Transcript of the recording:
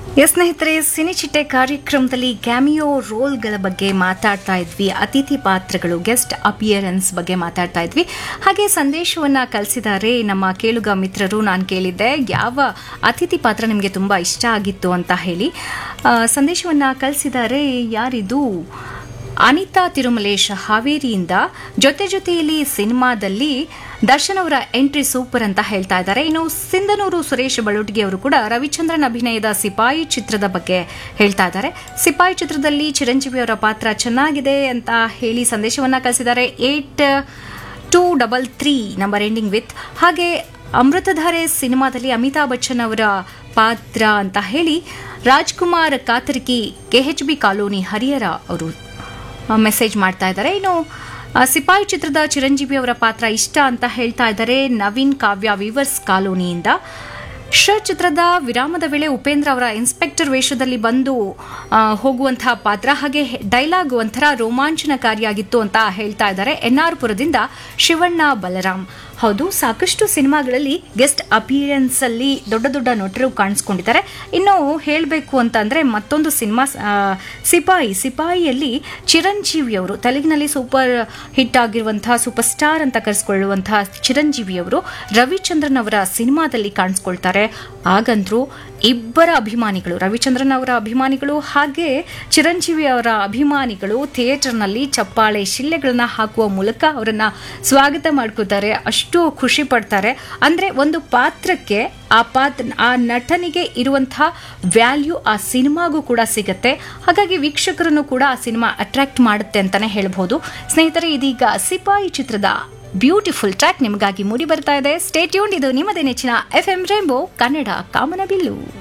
S ಸ್ನೇಹಿತರೆ ಸಿನಿಚಿಟ್ಟೆ ಕಾರ್ಯಕ್ರಮದಲ್ಲಿ cameo ರೋಲ್ಗಳ ಬಗ್ಗೆ ಮಾತಾಡ್ತಾ ಇದ್ವಿ ಅತಿಥಿ ಪಾತ್ರಗಳು ಗೆಸ್ಟ್ ಅಪಿಯರೆನ್ಸ್ ಬಗ್ಗೆ ಮಾತಾಡ್ತಾ ಇದ್ವಿ ಹಾಗೆ ಸಂದೇಶವನ್ನ ಕಳಿಸಿದ್ದಾರೆ ನಮ್ಮ ಕೇಳುಗ ಮಿತ್ರರು ನಾನು ಕೇಳಿದ್ದೆ ಯಾವ ಅತಿಥಿ ಪಾತ್ರ ನಿಮಗೆ ತುಂಬ ಇಷ್ಟ ಆಗಿತ್ತು ಅಂತ ಹೇಳಿ ಆ, ಸಂದೇಶವನ್ನ ಕಳಿಸಿದ್ದಾರೆ ಯಾರಿದು ಅನಿತಾ ತಿರುಮಲೇಶ್ ಹಾವೇರಿಯಿಂದ ಜೊತೆ ಜೊತೆಯಲ್ಲಿ ಸಿನಿಮಾದಲ್ಲಿ ದರ್ಶನ್ ಅವರ ಎಂಟ್ರಿ ಸೂಪರ್ ಅಂತ ಹೇಳ್ತಾ ಇದ್ದಾರೆ ಇನ್ನು ಸಿಂಧನೂರು ಸುರೇಶ್ ಬಳುಟಿಗೆ ಅವರು ಕೂಡ ರವಿಚಂದ್ರನ್ ಅಭಿನಯದ ಸಿಪಾಯಿ ಚಿತ್ರದ ಬಗ್ಗೆ ಹೇಳ್ತಾ ಇದ್ದಾರೆ ಸಿಪಾಯಿ ಚಿತ್ರದಲ್ಲಿ ಚಿರಂಜೀವಿ ಅವರ ಪಾತ್ರ ಚೆನ್ನಾಗಿದೆ ಅಂತ ಹೇಳಿ ಸಂದೇಶವನ್ನ ಕಳಿಸಿದ್ದಾರೆ eight two double three number ending with ಹಾಗೆ ಅಮೃತಧಾರೆ ಸಿನಿಮಾದಲ್ಲಿ ಅಮಿತಾಬ್ ಬಚ್ಚನ್ ಅವರ ಪಾತ್ರ ಅಂತ ಹೇಳಿ Rajkumar Katarki KH B colony Harihar ಅವರು ಮೆಸೇಜ್ ಮಾಡ್ತಾ ಇದ್ದಾರೆ ಇನ್ನು ಆ, ಸಿಪಾಯಿ ಚಿತ್ರದ ಚಿರಂಜೀವಿ ಅವರ ಪಾತ್ರ ಇಷ್ಟ ಅಂತ ಹೇಳ್ತಾ ಇದ್ದಾರೆ ನವೀನ್ ಕಾವ್ಯ ವಿವರ್ಸ್ ಕಾಲೋನಿಯಿಂದ ಶ ಚಿತ್ರದ ವಿರಾಮದ ವೇಳೆ ಉಪೇಂದ್ರ ಅವರ ಇನ್ಸ್ಪೆಕ್ಟರ್ ವೇಷದಲ್ಲಿ ಬಂದು ಆ, ಹೋಗುವಂತಹ ಪಾತ್ರ ಹಾಗೆ ಡೈಲಾಗ್ ಒಂಥರ ರೋಮಾಂಚನಕಾರಿಯಾಗಿತ್ತು ಅಂತ ಹೇಳ್ತಾ ಇದ್ದಾರೆ ಎನ್ ಆರ್ ಪುರದಿಂದ ಶಿವಣ್ಣ ಬಲರಾಮ್ ಹೌದು ಸಾಕಷ್ಟು ಸಿನಿಮಾಗಳಲ್ಲಿ ಗೆಸ್ಟ್ ಅಪಿಯರೆನ್ಸ್ ಅಲ್ಲಿ ದೊಡ್ಡ ದೊಡ್ಡ ನಟರು ಕಾಣಿಸ್ಕೊಂಡಿದ್ದಾರೆ ಇನ್ನು ಹೇಳಬೇಕು ಅಂತಂದ್ರೆ ಮತ್ತೊಂದು ಸಿನಿಮಾ ಆ, ಸಿಪಾಯಿ ಸಿಪಾಯಿಯಲ್ಲಿ ಚಿರಂಜೀವಿ ಅವರು ತೆಲುಗಿನಲ್ಲಿ ಸೂಪರ್ ಹಿಟ್ ಆಗಿರುವಂತಹ ಸೂಪರ್ ಸ್ಟಾರ್ ಅಂತ ಕರೆಸ್ಕೊಳ್ಳುವಂತಹ ಚಿರಂಜೀವಿ ಅವರು ರವಿಚಂದ್ರನ್ ಅವರ ಸಿನಿಮಾದಲ್ಲಿ ಕಾಣಿಸ್ಕೊಳ್ತಾರೆ ಆಗಂತೂ ಇಬ್ಬರ ಅಭಿಮಾನಿಗಳು ರವಿಚಂದ್ರನ್ ಅವರ ಅಭಿಮಾನಿಗಳು ಹಾಗೆ ಚಿರಂಜೀವಿ ಅವರ ಅಭಿಮಾನಿಗಳು ಥಿಯೇಟರ್ನಲ್ಲಿ ಚಪ್ಪಾಳೆ ಶಿಲ್ಲೆಗಳನ್ನ ಹಾಕುವ ಮೂಲಕ ಅವರನ್ನ ಸ್ವಾಗತ ಮಾಡ್ಕೋತಾರೆ ಅಷ್ಟು ಖುಷಿ ಪಡ್ತಾರೆ ಅಂದ್ರೆ ಒಂದು ಪಾತ್ರಕ್ಕೆ ಆ ಪಾತ್ರ ಆ ನಟನಿಗೆ ಇರುವಂತಹ ವ್ಯಾಲ್ಯೂ ಆ ಸಿನಿಮಾಗೂ ಕೂಡ ಸಿಗತ್ತೆ ಹಾಗಾಗಿ ವೀಕ್ಷಕರನ್ನು ಕೂಡ ಆ ಸಿನಿಮಾ ಅಟ್ರಾಕ್ಟ್ ಮಾಡುತ್ತೆ ಅಂತಾನೆ ಹೇಳ್ಬಹುದು ಸ್ನೇಹಿತರೆ ಇದೀಗ ಸಿಪಾಯಿ ಚಿತ್ರದ ಬ್ಯೂಟಿಫುಲ್ ಟ್ರ್ಯಾಕ್ ನಿಮಗಾಗಿ ಮೂಡಿ ಬರ್ತಾ ಇದೆ ಸ್ಟೇಟ್ಯೂನ್ ಇದು ನಿಮ್ಮದೇ ನೆಚ್ಚಿನ ಎಫ್ ಎಂ ರೇಂಬೋ ಕನ್ನಡ ಕಾಮನಬಿಲ್ಲು